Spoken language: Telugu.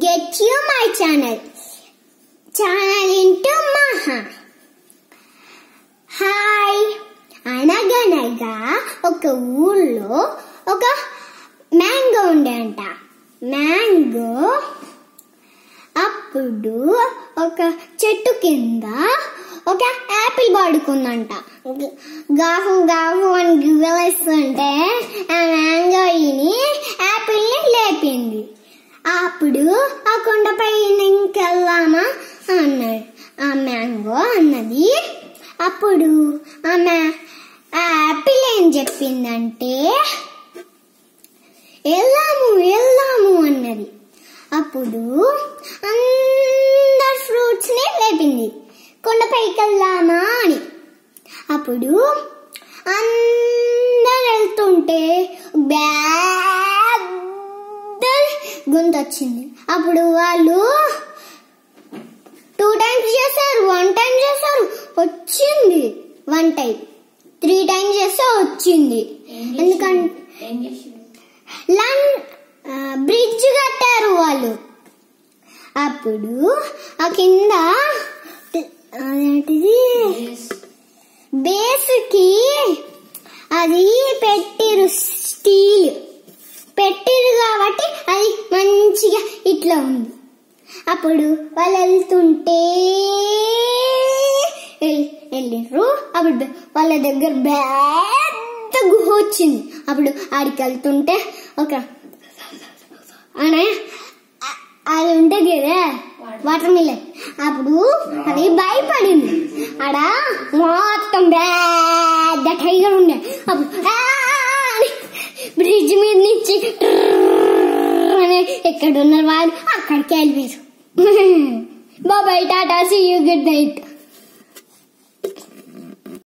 get you my channel. Channel into Maha. Hi అనగనగా ఒక ఊర్లో ఒక మ్యాంగో ఉండే అంట మ్యాంగో అప్పుడు ఒక చెట్టు కింద ఒక యాపిల్ పడుకుందంట గాహు గాహు అని గివ్వలేస్తుంటే ఆ మ్యాంగో ఇని యాపిల్ ని లేపింది అప్పుడు ఆ కొండపై ఇంకెళ్దామా అన్నాడు ఆ మ్యాంగో అన్నది అప్పుడు ఆమె ఆ యాపిల్ ఏం చెప్పిందంటే వెళ్దాము వెళ్దాము అన్నది అప్పుడు అందరు ఫ్రూట్స్ ని లేపింది కొండపైకి వెళ్దామా అని అప్పుడు అందరు వెళ్తుంటే పెద్ద గొంతు వచ్చింది అప్పుడు వాళ్ళు టూ టైమ్స్ చేశారు వన్ టైం చేశారు వచ్చింది వన్ టైం త్రీ టైమ్స్ చేస్తే వచ్చింది ఎందుకంటే ఏం చేసి లన్ బ్రిడ్జ్ కట్టారు వాళ్ళు అప్పుడు ఆ కింద అదేంటిది బేస్కి అది పెట్టిరు స్టీల్ పెట్టిరు కాబట్టి అది మంచిగా ఇట్లా ఉంది అప్పుడు వాళ్ళు వెళ్తుంటే వెల్- వెళ్ళిర్రు అప్పుడు బె- వాళ్ళ దగ్గర పెద్ద గుహ వచ్చింది అప్పుడు ఆడికి వెళ్తుంటే ఒక అనే అది ఉంటుంది కదా వాటర్ మిలన్ అప్పుడు అది భయపడింది ఆడ మొత్తం పెద్ద టైగర్ ఉండే అప్పుడు "ఆ!" అని బ్రిడ్జ్ మీద నుంచి ట్రర్ అని ఎక్కడ ఉన్నారు వాళ్ళు అక్కడికి వెళ్ళిపోయారు బాబాయ్ tata see you good night